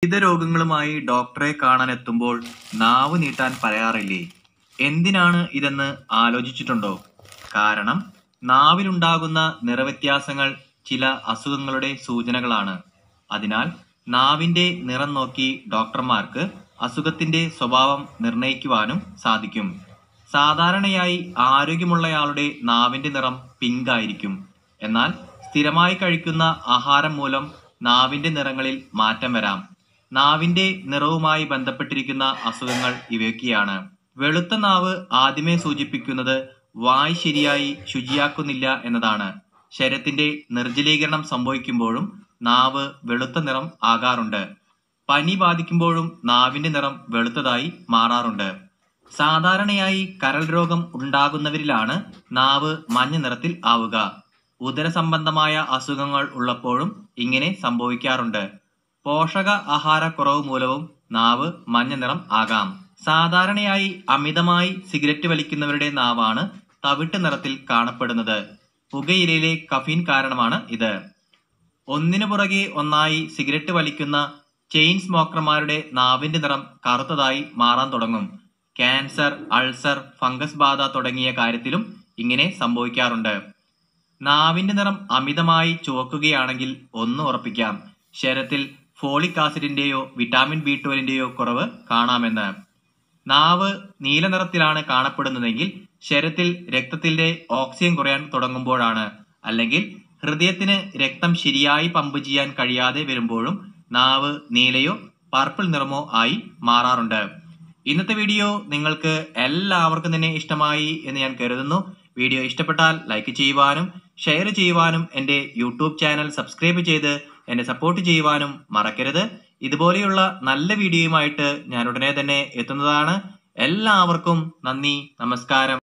വിവിധ രോഗങ്ങളുമായി ഡോക്ടറെ കാണാൻ എത്തുമ്പോൾ നാവ് നീട്ടാൻ പറയാറില്ലേ എന്തിനാണ് ഇതെന്ന് ആലോചിച്ചിട്ടുണ്ടോ കാരണം നാവിലുണ്ടാകുന്ന നിറവ്യത്യാസങ്ങൾ ചില അസുഖങ്ങളുടെ സൂചനകളാണ് അതിനാൽ നാവിന്റെ നിറം നോക്കി ഡോക്ടർമാർക്ക് അസുഖത്തിന്റെ സ്വഭാവം നിർണയിക്കുവാനും സാധിക്കും സാധാരണയായി ആരോഗ്യമുള്ളയാളുടെ നാവിന്റെ നിറം പിങ്ക് ആയിരിക്കും എന്നാൽ സ്ഥിരമായി കഴിക്കുന്ന ആഹാരം മൂലം നാവിന്റെ നിറങ്ങളിൽ മാറ്റം വരാം നാവിന്റെ നിറവുമായി ബന്ധപ്പെട്ടിരിക്കുന്ന അസുഖങ്ങൾ ഇവയൊക്കെയാണ് വെളുത്ത നാവ് ആദ്യമേ സൂചിപ്പിക്കുന്നത് വായ് ശരിയായി ശുചിയാക്കുന്നില്ല എന്നതാണ് ശരീരത്തിന്റെ നിർജ്ജലീകരണം സംഭവിക്കുമ്പോഴും നാവ് വെളുത്ത നിറം ആകാറുണ്ട് പനി ബാധിക്കുമ്പോഴും നാവിന്റെ നിറം വെളുത്തതായി മാറാറുണ്ട് സാധാരണയായി കരൾ രോഗം ഉണ്ടാകുന്നവരിലാണ് നാവ് മഞ്ഞ നിറത്തിൽ ആവുക ഉദര സംബന്ധമായ അസുഖങ്ങൾ ഉള്ളപ്പോഴും ഇങ്ങനെ സംഭവിക്കാറുണ്ട് പോഷക ആഹാരക്കുറവ് മൂലവും നാവ് മഞ്ഞ നിറം ആകാം സാധാരണയായി അമിതമായി സിഗരറ്റ് വലിക്കുന്നവരുടെ നാവാണ് തവിട്ട് നിറത്തിൽ കാണപ്പെടുന്നത് പുകയിലയിലെ കഫീൻ കാരണമാണ് ഇത് ഒന്നിനു പുറകെ ഒന്നായി സിഗരറ്റ് വലിക്കുന്ന ചെയിൻ സ്മോക്കർമാരുടെ നാവിന്റെ നിറം കറുത്തതായി മാറാൻ തുടങ്ങും ക്യാൻസർ അൾസർ ഫംഗസ് ബാധ തുടങ്ങിയ കാര്യത്തിലും ഇങ്ങനെ സംഭവിക്കാറുണ്ട് നാവിന്റെ നിറം അമിതമായി ചുവക്കുകയാണെങ്കിൽ ഒന്ന് ഉറപ്പിക്കാം ശരീരത്തിൽ ഫോളിക് ആസിഡിന്റെയോ വിറ്റാമിൻ ബി ട്വൽവിന്റെയോ കുറവ് കാണാമെന്ന് നാവ് നീല നിറത്തിലാണ് കാണപ്പെടുന്നതെങ്കിൽ ശരീരത്തിൽ രക്തത്തിന്റെ ഓക്സിജൻ കുറയാൻ തുടങ്ങുമ്പോഴാണ് അല്ലെങ്കിൽ ഹൃദയത്തിന് രക്തം ശരിയായി പമ്പ് ചെയ്യാൻ കഴിയാതെ വരുമ്പോഴും നാവ് നീലയോ പർപ്പിൾ നിറമോ ആയി മാറാറുണ്ട് ഇന്നത്തെ വീഡിയോ നിങ്ങൾക്ക് എല്ലാവർക്കും തന്നെ ഇഷ്ടമായി എന്ന് ഞാൻ കരുതുന്നു വീഡിയോ ഇഷ്ടപ്പെട്ടാൽ ലൈക്ക് ചെയ്യുവാനും ഷെയർ ചെയ്യുവാനും എൻ്റെ യൂട്യൂബ് ചാനൽ സബ്സ്ക്രൈബ് ചെയ്ത് എന്നെ സപ്പോർട്ട് ചെയ്യുവാനും മറക്കരുത് ഇതുപോലെയുള്ള നല്ല വീഡിയോയുമായിട്ട് ഞാൻ ഉടനെ തന്നെ എത്തുന്നതാണ് എല്ലാവർക്കും നന്ദി നമസ്കാരം